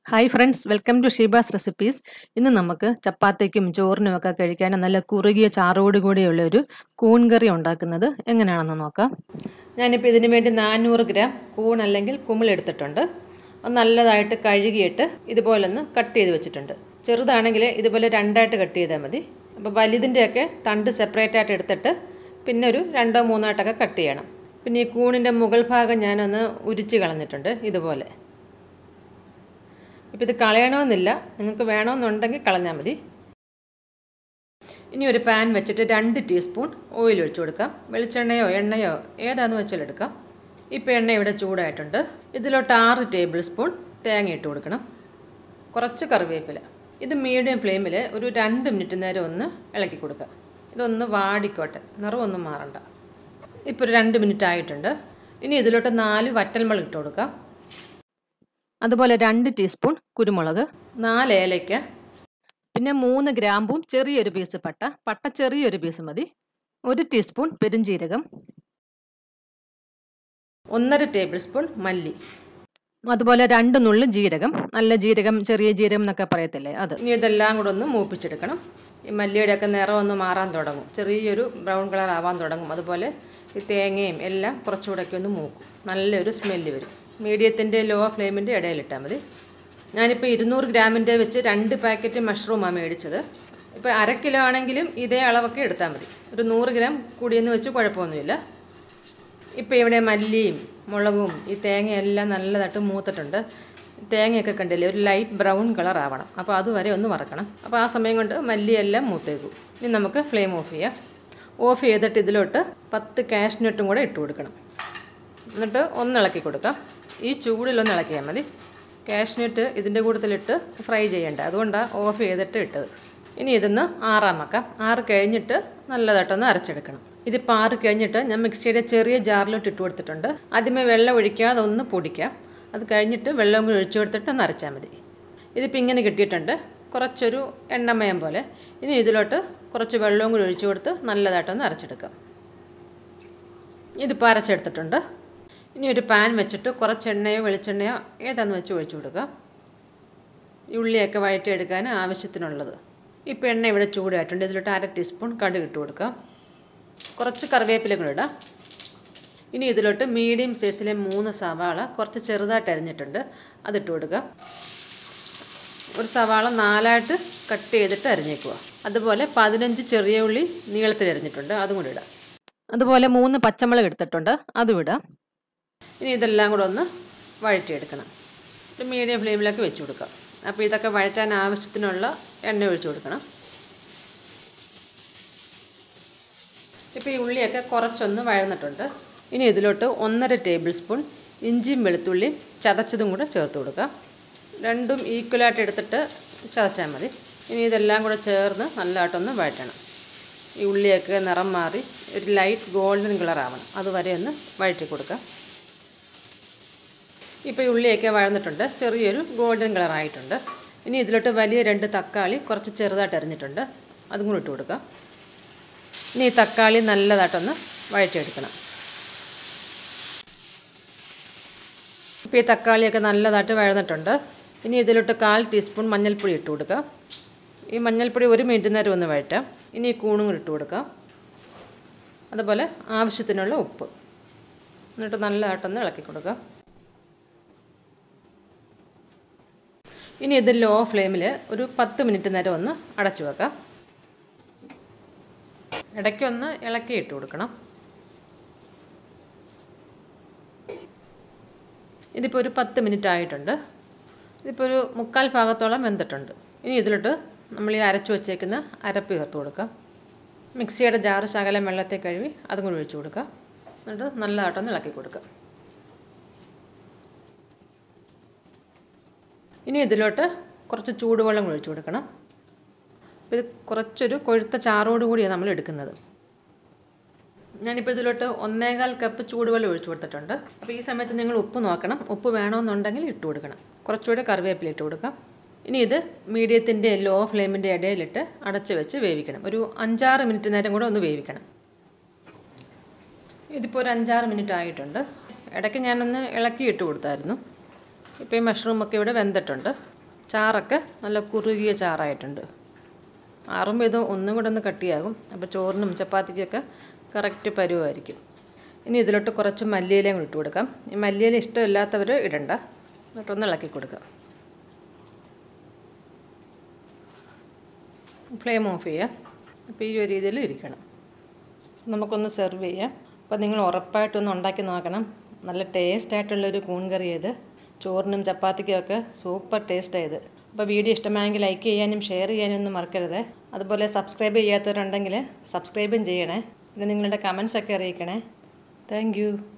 hi friends welcome to Sheeba's recipes ഇന്ന് നമുക്ക് ചപ്പാത്തിക്കും ചോറിനും ഒക്കെ കഴിക്കാൻ നല്ല കുറുകിയ ചാറോട് കൂടിയുള്ള ഒരു കൂൺ കറി ഉണ്ടാക്കുന്നത് എങ്ങനെയാണെന്ന് നോക്കാം ഞാനിപ്പോൾ ഇതിന് വേണ്ടി നാനൂറ് ഗ്രാം കൂൺ അല്ലെങ്കിൽ കുമിൾ എടുത്തിട്ടുണ്ട് അത് നല്ലതായിട്ട് കഴുകിയിട്ട് ഇതുപോലൊന്ന് കട്ട് ചെയ്ത് വെച്ചിട്ടുണ്ട് ചെറുതാണെങ്കിൽ ഇതുപോലെ രണ്ടായിട്ട് കട്ട് ചെയ്താൽ മതി അപ്പോൾ വലുതിൻ്റെയൊക്കെ തണ്ട് സെപ്പറേറ്റ് ആയിട്ട് എടുത്തിട്ട് പിന്നെ ഒരു രണ്ടോ മൂന്നോ ആയിട്ടൊക്കെ കട്ട് ചെയ്യണം പിന്നെ ഈ കൂണിൻ്റെ മുകൾ ഭാഗം ഞാനൊന്ന് ഉരിച്ച് കളഞ്ഞിട്ടുണ്ട് ഇതുപോലെ ഇപ്പോൾ ഇത് കളയണമെന്നില്ല നിങ്ങൾക്ക് വേണമെന്നുണ്ടെങ്കിൽ കളഞ്ഞാൽ മതി ഇനി ഒരു പാൻ വെച്ചിട്ട് രണ്ട് ടീസ്പൂൺ ഓയിൽ ഒഴിച്ചു കൊടുക്കാം വെളിച്ചെണ്ണയോ എണ്ണയോ ഏതാണെന്ന് വെച്ചാൽ എടുക്കാം ഇപ്പോൾ എണ്ണ ഇവിടെ ചൂടായിട്ടുണ്ട് ഇതിലോട്ട് ആറ് ടേബിൾ സ്പൂൺ തേങ്ങ ഇട്ട് കൊടുക്കണം കുറച്ച് കറിവേപ്പില ഇത് മീഡിയം ഫ്ലെയിമിൽ ഒരു രണ്ട് മിനിറ്റ് നേരം ഒന്ന് ഇളക്കി കൊടുക്കുക ഇതൊന്ന് വാടിക്കോട്ടെ നിറമൊന്നും മാറണ്ട ഇപ്പോൾ ഒരു രണ്ട് മിനിറ്റ് ആയിട്ടുണ്ട് ഇനി ഇതിലോട്ട് നാല് വറ്റൽമുളക് ഇട്ട് കൊടുക്കാം അതുപോലെ രണ്ട് ടീസ്പൂൺ കുരുമുളക് നാല് ഏലയ്ക്ക പിന്നെ മൂന്ന് ഗ്രാമ്പും ചെറിയൊരു പീസ് പട്ട പട്ട ചെറിയൊരു പീസ് മതി ഒരു ടീസ്പൂൺ പെരുംജീരകം ഒന്നര ടേബിൾ സ്പൂൺ മല്ലി അതുപോലെ രണ്ട് നുള്ളു ജീരകം നല്ല ജീരകം ചെറിയ ജീരകം എന്നൊക്കെ പറയത്തില്ലേ അത് ഇനി ഇതെല്ലാം കൂടെ ഒന്ന് മൂപ്പിച്ചെടുക്കണം ഈ മല്ലിയുടെയൊക്കെ നിറം ഒന്ന് മാറാൻ തുടങ്ങും ചെറിയൊരു ബ്രൗൺ കളർ ആവാൻ തുടങ്ങും അതുപോലെ ഈ തേങ്ങയും എല്ലാം കുറച്ചുകൂടെയൊക്കെ ഒന്ന് മൂക്കും നല്ലൊരു സ്മെല്ല് വരും മീഡിയത്തിൻ്റെ ലോ ഫ്ലെയിമിൻ്റെ ഇടയിലിട്ടാൽ മതി ഞാനിപ്പോൾ ഇരുന്നൂറ് ഗ്രാമിൻ്റെ വെച്ച് രണ്ട് പാക്കറ്റ് മഷ്റൂമാണ് മേടിച്ചത് ഇപ്പോൾ അര കിലോ ആണെങ്കിലും ഇതേ അളവൊക്കെ എടുത്താൽ മതി ഒരു നൂറ് ഗ്രാം കൂടിയെന്ന് വെച്ച് കുഴപ്പമൊന്നുമില്ല ഇപ്പോൾ ഇവിടെ മല്ലിയും മുളകും ഈ തേങ്ങയെല്ലാം നല്ലതായിട്ട് മൂത്തിട്ടുണ്ട് തേങ്ങയൊക്കെ കണ്ടില്ലേ ഒരു ലൈറ്റ് ബ്രൗൺ കളർ ആവണം അപ്പോൾ അതുവരെ ഒന്ന് വറക്കണം അപ്പോൾ ആ സമയം കൊണ്ട് മല്ലിയെല്ലാം മൂത്തേക്കും ഇനി നമുക്ക് ഫ്ലെയിം ഓഫ് ചെയ്യാം ഓഫ് ചെയ്തിട്ട് ഇതിലോട്ട് പത്ത് കാഷ്നട്ടും കൂടെ ഇട്ട് കൊടുക്കണം എന്നിട്ട് ഒന്ന് ഇളക്കി കൊടുക്കാം ഈ ചൂടിലൊന്ന് ഇളക്കിയാൽ മതി കാഷ്നട്ട് ഇതിൻ്റെ കൂട്ടത്തിലിട്ട് ഫ്രൈ ചെയ്യേണ്ട അതുകൊണ്ടാണ് ഓഫ് ചെയ്തിട്ട് ഇട്ടത് ഇനി ഇതൊന്ന് ആറാൻ വെക്കാം ആറ് കഴിഞ്ഞിട്ട് നല്ലതായിട്ടൊന്ന് അരച്ചെടുക്കണം ഇതിപ്പോൾ ആറ് കഴിഞ്ഞിട്ട് ഞാൻ മിക്സിയുടെ ചെറിയ ജാറിലോട്ട് ഇട്ട് കൊടുത്തിട്ടുണ്ട് ആദ്യമേ വെള്ളം ഒഴിക്കാതെ ഒന്ന് പൊടിക്കാം അത് കഴിഞ്ഞിട്ട് വെള്ളം കൂടി ഒഴിച്ചു കൊടുത്തിട്ട് ഒന്ന് അരച്ചാൽ മതി ഇതിപ്പോൾ ഇങ്ങനെ കിട്ടിയിട്ടുണ്ട് കുറച്ചൊരു എണ്ണമയം പോലെ ഇനി ഇതിലോട്ട് കുറച്ച് വെള്ളവും കൂടി ഒഴിച്ചു കൊടുത്ത് നല്ലതായിട്ടൊന്ന് അരച്ചെടുക്കാം ഇതിപ്പോൾ അരച്ചെടുത്തിട്ടുണ്ട് ഇനി ഒരു പാൻ വെച്ചിട്ട് കുറച്ച് എണ്ണയോ വെളിച്ചെണ്ണയോ ഏതാണെന്ന് വെച്ച് ഒഴിച്ചു കൊടുക്കാം ഈ ഉള്ളിയൊക്കെ വഴറ്റിയെടുക്കാൻ ആവശ്യത്തിനുള്ളത് ഇപ്പോൾ എണ്ണ ഇവിടെ ചൂടായിട്ടുണ്ട് ഇതിലോട്ട് അര ടീസ്പൂൺ കടുക് ഇട്ട് കൊടുക്കാം കുറച്ച് കറിവേപ്പില കൂടെ ഇടാം ഇനി ഇതിലോട്ട് മീഡിയം സൈസിലെ മൂന്ന് സവാള കുറച്ച് ചെറുതായിട്ട് അരിഞ്ഞിട്ടുണ്ട് അതിട്ട് കൊടുക്കുക ഒരു സവാള നാലായിട്ട് കട്ട് ചെയ്തിട്ട് അരിഞ്ഞേക്കുക അതുപോലെ പതിനഞ്ച് ചെറിയ ഉള്ളി നീളത്തിൽ അരിഞ്ഞിട്ടുണ്ട് അതും കൂടി ഇടാം അതുപോലെ മൂന്ന് പച്ചമുളക് എടുത്തിട്ടുണ്ട് അതും ഇടാം ഇനി ഇതെല്ലാം കൂടെ ഒന്ന് വഴറ്റിയെടുക്കണം ഒരു മീഡിയം ഫ്ലെയിമിലേക്ക് വെച്ച് കൊടുക്കാം അപ്പോൾ ഇതൊക്കെ വഴറ്റാൻ ആവശ്യത്തിനുള്ള എണ്ണ ഒഴിച്ചു കൊടുക്കണം ഇപ്പോൾ ഈ ഉള്ളിയൊക്കെ കുറച്ചൊന്ന് വഴന്നിട്ടുണ്ട് ഇനി ഇതിലോട്ട് ഒന്നര ടേബിൾ സ്പൂൺ ഇഞ്ചിയും വെളുത്തുള്ളിയും ചതച്ചതും കൂടെ ചേർത്ത് കൊടുക്കാം രണ്ടും ഈക്വലായിട്ട് എടുത്തിട്ട് ചതച്ചാൽ മതി ഇനി ഇതെല്ലാം കൂടെ ചേർന്ന് നല്ലതായിട്ടൊന്ന് വഴറ്റണം ഈ ഉള്ളിയൊക്കെ നിറം മാറി ഒരു ലൈറ്റ് ഗോൾഡൻ കളർ ആവണം അതുവരെ ഒന്ന് വഴറ്റി കൊടുക്കാം ഇപ്പോൾ ഈ ഉള്ളിയൊക്കെ വഴന്നിട്ടുണ്ട് ചെറിയൊരു ഗോൾഡൻ കളർ ആയിട്ടുണ്ട് ഇനി ഇതിലോട്ട് വലിയ രണ്ട് തക്കാളി കുറച്ച് ചെറുതായിട്ട് അരിഞ്ഞിട്ടുണ്ട് അതും കൂടി ഇട്ട് കൊടുക്കാം ഇനി ഈ തക്കാളി നല്ലതായിട്ടൊന്ന് വഴറ്റിയെടുക്കണം ഇപ്പോൾ ഈ തക്കാളിയൊക്കെ നല്ലതായിട്ട് വഴന്നിട്ടുണ്ട് ഇനി ഇതിലോട്ട് കാൽ ടീസ്പൂൺ മഞ്ഞൾപ്പൊടി ഇട്ട് കൊടുക്കുക ഈ മഞ്ഞൾപ്പൊടി ഒരു മിനിറ്റ് നേരം ഒന്ന് വഴറ്റാം ഇനി ഈ കൂണും കൂടി ഇട്ട് കൊടുക്കാം അതുപോലെ ആവശ്യത്തിനുള്ള ഉപ്പ് എന്നിട്ട് നല്ലതായിട്ടൊന്ന് ഇളക്കി കൊടുക്കുക ഇനി ഇത് ലോ ഫ്ലെയിമിൽ ഒരു പത്ത് മിനിറ്റ് നേരം ഒന്ന് അടച്ചു വെക്കാം ഇടയ്ക്കൊന്ന് ഇളക്കി ഇട്ട് കൊടുക്കണം ഇതിപ്പോൾ ഒരു പത്ത് മിനിറ്റ് ആയിട്ടുണ്ട് ഇതിപ്പോൾ ഒരു മുക്കാൽ ഭാഗത്തോളം വെന്തിട്ടുണ്ട് ഇനി ഇതിലോട്ട് നമ്മൾ ഈ അരച്ച് വെച്ചേക്കുന്ന അരപ്പ് ചേർത്ത് കൊടുക്കാം മിക്സിയുടെ ജാറ് ശകലം വെള്ളത്തിൽ കഴുകി അതും കൂടി ഒഴിച്ച് കൊടുക്കാം എന്നിട്ട് നല്ലതായിട്ടൊന്ന് ഇളക്കി കൊടുക്കാം ഇനി ഇതിലോട്ട് കുറച്ച് ചൂടുവെള്ളം ഒഴിച്ചു കൊടുക്കണം ഇത് കുറച്ചൊരു കൊഴുത്ത ചാറോട് കൂടിയാണ് നമ്മൾ എടുക്കുന്നത് ഞാനിപ്പോൾ ഇതിലോട്ട് ഒന്നേകാൽ കപ്പ് ചൂടുവെള്ളം ഒഴിച്ചു കൊടുത്തിട്ടുണ്ട് അപ്പോൾ ഈ സമയത്ത് നിങ്ങൾ ഉപ്പ് നോക്കണം ഉപ്പ് വേണമെന്നുണ്ടെങ്കിൽ ഇട്ട് കൊടുക്കണം കുറച്ചുകൂടെ കറിവേപ്പില ഇട്ട് കൊടുക്കാം ഇനി ഇത് മീഡിയത്തിൻ്റെ ലോ ഫ്ലെയിമിൻ്റെ ഇടയിലിട്ട് അടച്ച് വെച്ച് വേവിക്കണം ഒരു അഞ്ചാറ് മിനിറ്റ് നേരം കൂടെ ഒന്ന് വേവിക്കണം ഇതിപ്പോൾ ഒരു അഞ്ചാറ് മിനിറ്റ് ആയിട്ടുണ്ട് ഇടയ്ക്ക് ഞാനൊന്ന് ഇളക്കി ഇട്ട് കൊടുത്തായിരുന്നു ഇപ്പോൾ ഈ മഷ്റൂമൊക്കെ ഇവിടെ വെന്തിട്ടുണ്ട് ചാറൊക്കെ നല്ല കുറുകിയ ചാറായിട്ടുണ്ട് ആറുമ്പോൾ ഇത് ഒന്നും കൂടെ ഒന്ന് കട്ടിയാകും അപ്പോൾ ചോറിനും ചപ്പാത്തിക്കൊക്കെ കറക്റ്റ് പരുവായിരിക്കും ഇനി ഇതിലോട്ട് കുറച്ച് മല്ലിയിലയും കൂടി ഇട്ട് കൊടുക്കാം ഈ മല്ലിയില ഇഷ്ടമില്ലാത്തവർ ഇടണ്ട എന്നിട്ടൊന്ന് ഇളക്കി കൊടുക്കാം ഫ്ലെയിം ഓഫ് ചെയ്യാം അപ്പോൾ ഈ ഒരു രീതിയിൽ ഇരിക്കണം നമുക്കൊന്ന് സെർവ് ചെയ്യാം അപ്പോൾ നിങ്ങൾ ഉറപ്പായിട്ടൊന്ന് ഉണ്ടാക്കി നോക്കണം നല്ല ടേസ്റ്റ് ആയിട്ടുള്ളൊരു കൂൺ കറി ഇത് ചോറിനും ചപ്പാത്തിക്കും ഒക്കെ സൂപ്പർ ടേസ്റ്റ് ആയത് അപ്പോൾ വീഡിയോ ഇഷ്ടമായെങ്കിൽ ലൈക്ക് ചെയ്യാനും ഷെയർ ചെയ്യാനും ഒന്നും മറക്കരുത് അതുപോലെ സബ്സ്ക്രൈബ് ചെയ്യാത്തവരുണ്ടെങ്കിൽ സബ്സ്ക്രൈബും ചെയ്യണേ പിന്നെ നിങ്ങളുടെ കമൻസ് ഒക്കെ അറിയിക്കണേ താങ്ക്